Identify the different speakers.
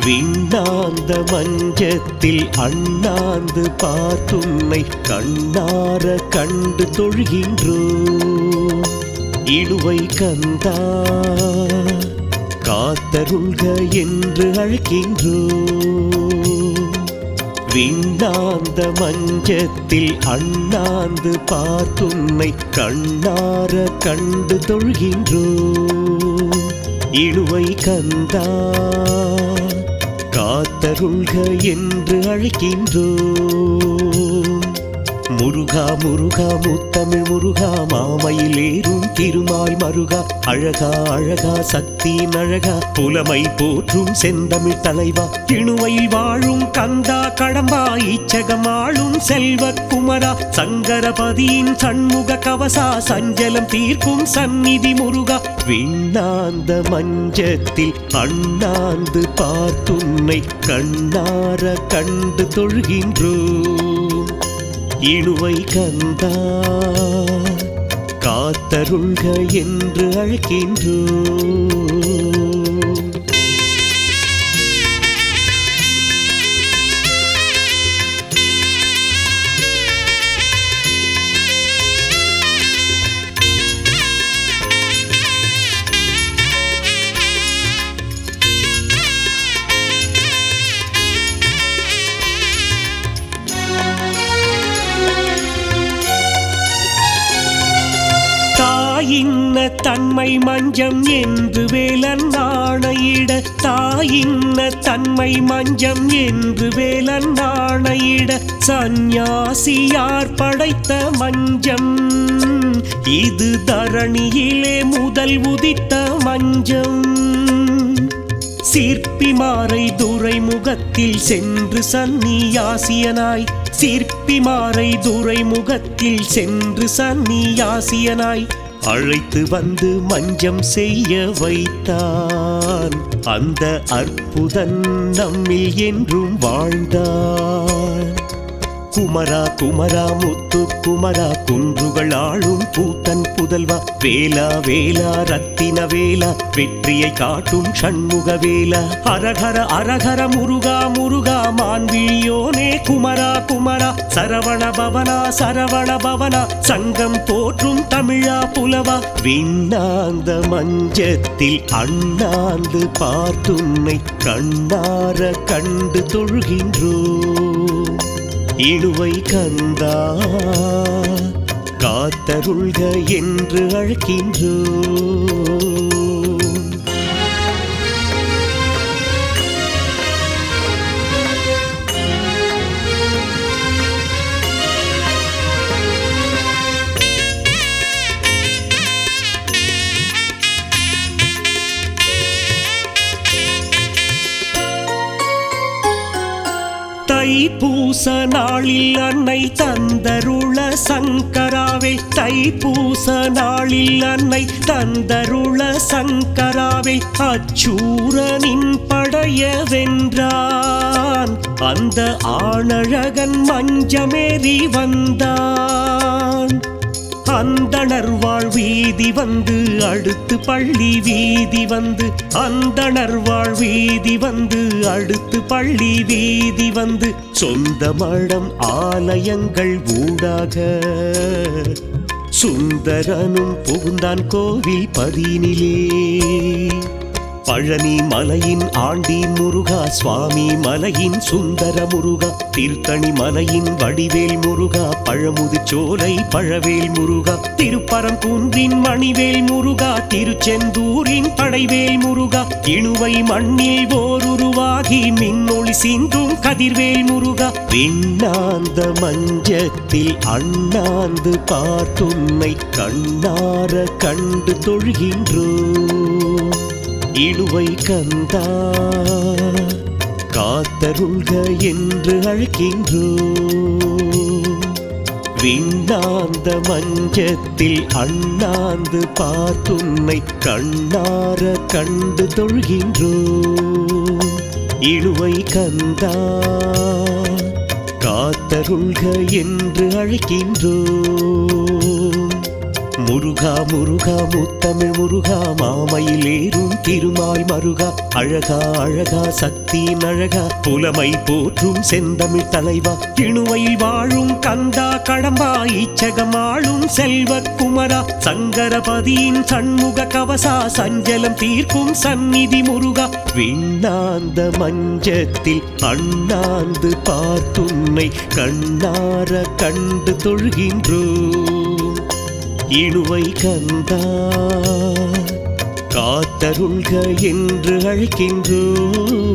Speaker 1: விண்ணாந்த மஞ்சத்தில் அண்ணாந்து பார்த்துன்னை கண்ணார கண்டு தொழுகின்றோ இடுவை கந்தா காத்தருள்க என்று அழைக்கின்றோ விண்ணாந்த மஞ்சத்தில் அண்ணாந்து பார்த்துன்னை கண்ணார கண்டு தொழுகின்றோ இழுவை கந்தா காத்தருள்க என்று அழைக்கின்றோ முருகா முருகா முத்தமிழ் முருகா மாமையில் ஏறும் திருமால் மருகா அழகா அழகா சக்தியின் அழகா புலமை போற்றும் செந்தமிழ் தலைவா இணுவையில் வாழும் கந்தா கடம்பா ஈச்சகமாளும் செல்வ குமரா சங்கரபதியின் சண்முக கவசா சஞ்சலம் தீர்க்கும் சந்நிதி முருகா விண்ணாந்த மஞ்சத்தில் அண்ணாந்து பார்த்துன்னை கண்ணார கண்டு தொழுகின்றோம் இழுவை கந்தா காத்தருள்க என்று அழைக்கின்றோ தாயின்ன தன்மை மஞ்சம் என்று வேலன் நாணையிட தாயின்ன தன்மை மஞ்சம் என்று வேலன் நாணையிட சந்நியாசியார் படைத்த மஞ்சம் இது தரணியிலே முதல் உதித்த மஞ்சம் சிற்பிமாரை துறைமுகத்தில் சென்று சந்நியாசியனாய் சிற்பிமாரை துறைமுகத்தில் சென்று சந்நியாசியனாய் அழைத்து வந்து மஞ்சம் செய்ய வைத்தான் அந்த அற்புதன் நம்மில் என்றும் வாழ்ந்தான் குமரா குமரா முத்து குமரா குன்றுகள் ஆளும் பூத்தன் புதல்வா வேலா வேலா ரத்தின வேலா வெற்றியை காட்டும் சண்முக வேலா அரகர அரகர முருகா முருகா மான்விழியோனே குமரா குமரா சரவண பவனா சரவண பவனா சங்கம் போற்றும் தமிழா புலவா விண்ணாந்த மஞ்சத்தில் அண்ணாந்து பார்த்துன்னை கண்ணார கண்டு தொழுகின்றோம் இழுவை கந்தா காத்தருள்க என்று அழைக்கின்றோ தைப்பூச நாளில் அன்னை தந்தருள சங்கராவே தைப்பூச நாளில் அன்னை தந்தருள சங்கராவே அச்சூரனின் படைய வென்றான் அந்த ஆணழகன் மஞ்சமேறி வந்தான் அந்தணர் வாழ் வீதி வந்து அடுத்து பள்ளி வீதி வந்து அந்தணர் வாழ் வீதி வந்து அடுத்து பள்ளி வீதி வந்து சொந்த மடம் ஆலயங்கள் ஊடாக சுந்தரனும் புகுந்தான் கோவில் பதினிலே பழனி மலையின் ஆண்டி முருகா சுவாமி மலையின் சுந்தர முருகா திருத்தணி மலையின் வடிவேல் முருகா பழமுது சோலை பழவேல் முருகா திருப்பரங்குன்றின் மணிவேல் முருகா திருச்செந்தூரின் படைவேல் முருகா இணுவை மண்ணில் ஓருருவாகி மின்னொளி சிந்தும் கதிர்வேல் முருகா விண்ணாந்த மஞ்சத்தில் அண்ணாந்து பார்த்துன்னை கண்ணார கண்டு தொழுகின்றோம் இழுவை கந்தா காத்தருள்க என்று அழைக்கின்றோ விண்ணாந்த மஞ்சத்தில் அண்ணாந்து பார்த்துன்னை கண்ணார கண்டு தொழுகின்றோ இழுவை கந்தா காத்தருள்க என்று அழைக்கின்றோ முருகா முருகா முத்தமிழ் முருகா மாமையில் ஏறும் திருமால் மருகா அழகா அழகா சக்தியின் அழகா புலமை போற்றும் செந்தமிழ் தலைவா இணுவையில் வாழும் கந்தா கடம்பா ஈச்சகம் ஆளும் செல்வ குமரா சங்கரபதியின் சண்முக கவசா சஞ்சலம் தீர்க்கும் சந்நிதி முருகா விண்ணாந்த மஞ்சத்தில் அண்ணாந்து பார்த்துன்னை கண்ணார கண்டு தொழுகின்றோம் இணுவை கந்தா காத்தருள்க என்று அழைக்கின்றோம்